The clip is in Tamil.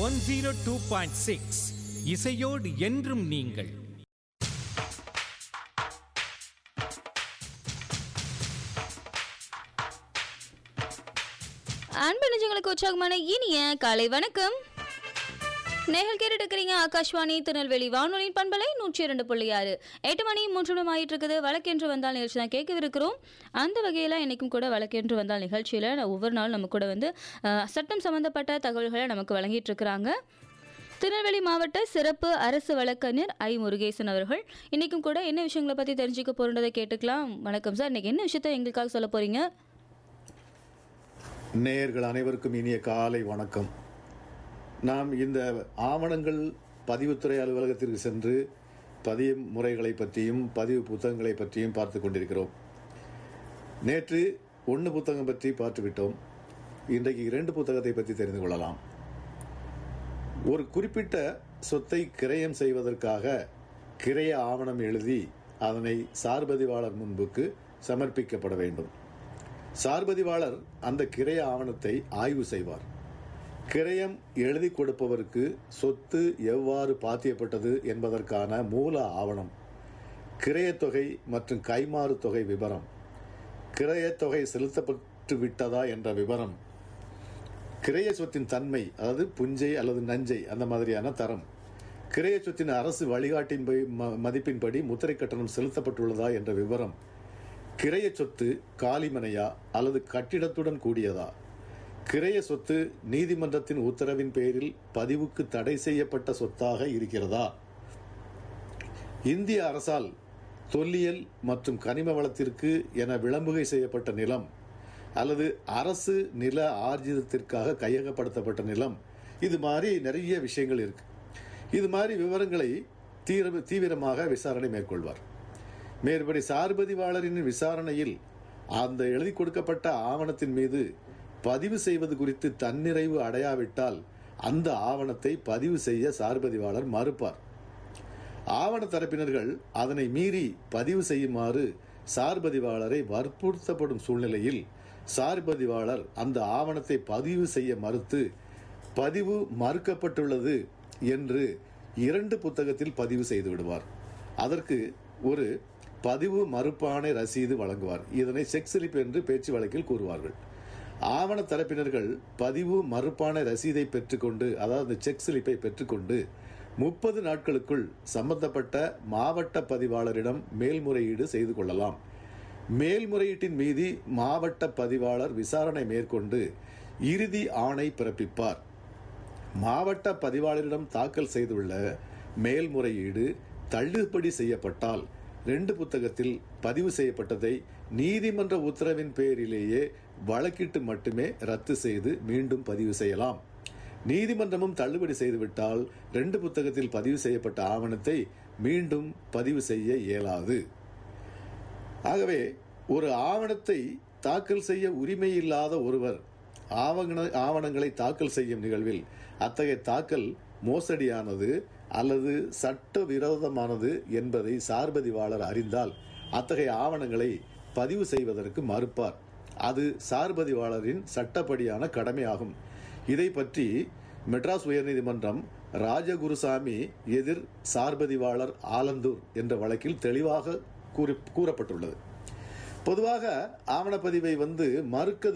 one zero two point six இசையோடு என்றும் நீங்கள் அன்பு நெஞ்சங்களுக்கு உற்சாகமான இனிய காலை வணக்கம் நேர்கள் கேட்டுட்டு இருக்கிறீங்க ஆகாஷ்வாணி திருநெல்வேலி வானொலியின் பண்பலை நூற்றி இரண்டு புள்ளி ஆறு எட்டு மணி மூன்று நிமிடம் ஆயிட்டு இருக்குது வழக்கென்று வந்தால் நிகழ்ச்சி தான் கேட்கவிருக்கிறோம் அந்த வகையில் இன்னைக்கும் கூட வழக்கென்று வந்தால் நிகழ்ச்சியில் ஒவ்வொரு நாளும் நம்ம கூட வந்து அஹ், சட்டம் சம்பந்தப்பட்ட தகவல்களை நமக்கு வழங்கிட்டு இருக்கிறாங்க திருநெல்வேலி மாவட்ட சிறப்பு அரசு வழக்கறிஞர் ஐ முருகேசன் அவர்கள் இன்னைக்கும் கூட என்ன விஷயங்களை பற்றி தெரிஞ்சுக்க போறதை கேட்டுக்கலாம் வணக்கம் சார் இன்னைக்கு என்ன விஷயத்த எங்களுக்காக சொல்ல போறீங்க நேயர்கள் அனைவருக்கும் இனிய காலை வணக்கம் நாம் இந்த ஆவணங்கள் பதிவுத்துறை அலுவலகத்திற்கு சென்று பதிவு முறைகளை பற்றியும் பதிவு புத்தகங்களை பற்றியும் பார்த்து கொண்டிருக்கிறோம் நேற்று ஒன்று புத்தகம் பற்றி பார்த்துவிட்டோம் இன்றைக்கு இரண்டு புத்தகத்தை பற்றி தெரிந்து கொள்ளலாம் ஒரு குறிப்பிட்ட சொத்தை கிரயம் செய்வதற்காக கிரய ஆவணம் எழுதி அதனை சார்பதிவாளர் முன்புக்கு சமர்ப்பிக்கப்பட வேண்டும் சார்பதிவாளர் அந்த கிரய ஆவணத்தை ஆய்வு செய்வார் கிரயம் எழுதி கொடுப்பவருக்கு சொத்து எவ்வாறு பாத்தியப்பட்டது என்பதற்கான மூல ஆவணம் கிரயத்தொகை மற்றும் கைமாறு தொகை விவரம் கிரயத்தொகை செலுத்தப்பட்டு விட்டதா என்ற விவரம் கிரைய சொத்தின் தன்மை அதாவது புஞ்சை அல்லது நஞ்சை அந்த மாதிரியான தரம் கிரைய சொத்தின் அரசு வழிகாட்டின் படி- ம- மதிப்பின்படி முத்திரை கட்டணம் செலுத்தப்பட்டுள்ளதா என்ற விவரம் கிரைய சொத்து காலிமனையா அல்லது கட்டிடத்துடன் கூடியதா கிரைய சொத்து நீதிமன்றத்தின் உத்தரவின் பேரில் பதிவுக்கு தடை செய்யப்பட்ட சொத்தாக இருக்கிறதா இந்திய அரசால் தொல்லியல் மற்றும் கனிம வளத்திற்கு என விளம்புகை செய்யப்பட்ட நிலம் அல்லது அரசு நில ஆர்ஜிதத்திற்காக கையகப்படுத்தப்பட்ட நிலம் இது மாதிரி நிறைய விஷயங்கள் இருக்கு இது மாதிரி விவரங்களை தீர தீவிரமாக விசாரணை மேற்கொள்வார் மேற்படி சார்பதிவாளரின் விசாரணையில் அந்த எழுதி கொடுக்கப்பட்ட ஆவணத்தின் மீது பதிவு செய்வது குறித்து தன்னிறைவு அடையாவிட்டால் அந்த ஆவணத்தை பதிவு செய்ய சார்பதிவாளர் மறுப்பார் ஆவண தரப்பினர்கள் அதனை மீறி பதிவு செய்யுமாறு சார்பதிவாளரை வற்புறுத்தப்படும் சூழ்நிலையில் சார்பதிவாளர் அந்த ஆவணத்தை பதிவு செய்ய மறுத்து பதிவு மறுக்கப்பட்டுள்ளது என்று இரண்டு புத்தகத்தில் பதிவு செய்து விடுவார் அதற்கு ஒரு பதிவு மறுப்பாணை ரசீது வழங்குவார் இதனை செக் ஸ்லிப் என்று பேச்சு வழக்கில் கூறுவார்கள் ஆவண தரப்பினர்கள் பதிவு மறுப்பாணை ரசீதை பெற்றுக்கொண்டு அதாவது செக் ஸ்லிப்பை பெற்றுக்கொண்டு முப்பது நாட்களுக்குள் சம்பந்தப்பட்ட மாவட்ட பதிவாளரிடம் மேல்முறையீடு செய்து கொள்ளலாம் மேல்முறையீட்டின் மீது மாவட்ட பதிவாளர் விசாரணை மேற்கொண்டு இறுதி ஆணை பிறப்பிப்பார் மாவட்ட பதிவாளரிடம் தாக்கல் செய்துள்ள மேல்முறையீடு தள்ளுபடி செய்யப்பட்டால் ரெண்டு புத்தகத்தில் பதிவு செய்யப்பட்டதை நீதிமன்ற உத்தரவின் பேரிலேயே வழக்கிட்டு மட்டுமே ரத்து செய்து மீண்டும் பதிவு செய்யலாம் நீதிமன்றமும் தள்ளுபடி செய்துவிட்டால் ரெண்டு புத்தகத்தில் பதிவு செய்யப்பட்ட ஆவணத்தை மீண்டும் பதிவு செய்ய இயலாது ஆகவே ஒரு ஆவணத்தை தாக்கல் செய்ய உரிமை இல்லாத ஒருவர் ஆவண ஆவணங்களை தாக்கல் செய்யும் நிகழ்வில் அத்தகைய தாக்கல் மோசடியானது அல்லது சட்ட விரோதமானது என்பதை சார்பதிவாளர் அறிந்தால் அத்தகைய ஆவணங்களை பதிவு செய்வதற்கு மறுப்பார் அது சார்பதிவாளரின் சட்டப்படியான கடமையாகும் இதை பற்றி மெட்ராஸ் உயர்நீதிமன்றம் ராஜகுருசாமி எதிர் சார்பதிவாளர் ஆலந்தூர் என்ற வழக்கில் தெளிவாக கூறி கூறப்பட்டுள்ளது பொதுவாக ஆவணப்பதிவை வந்து மறுக்க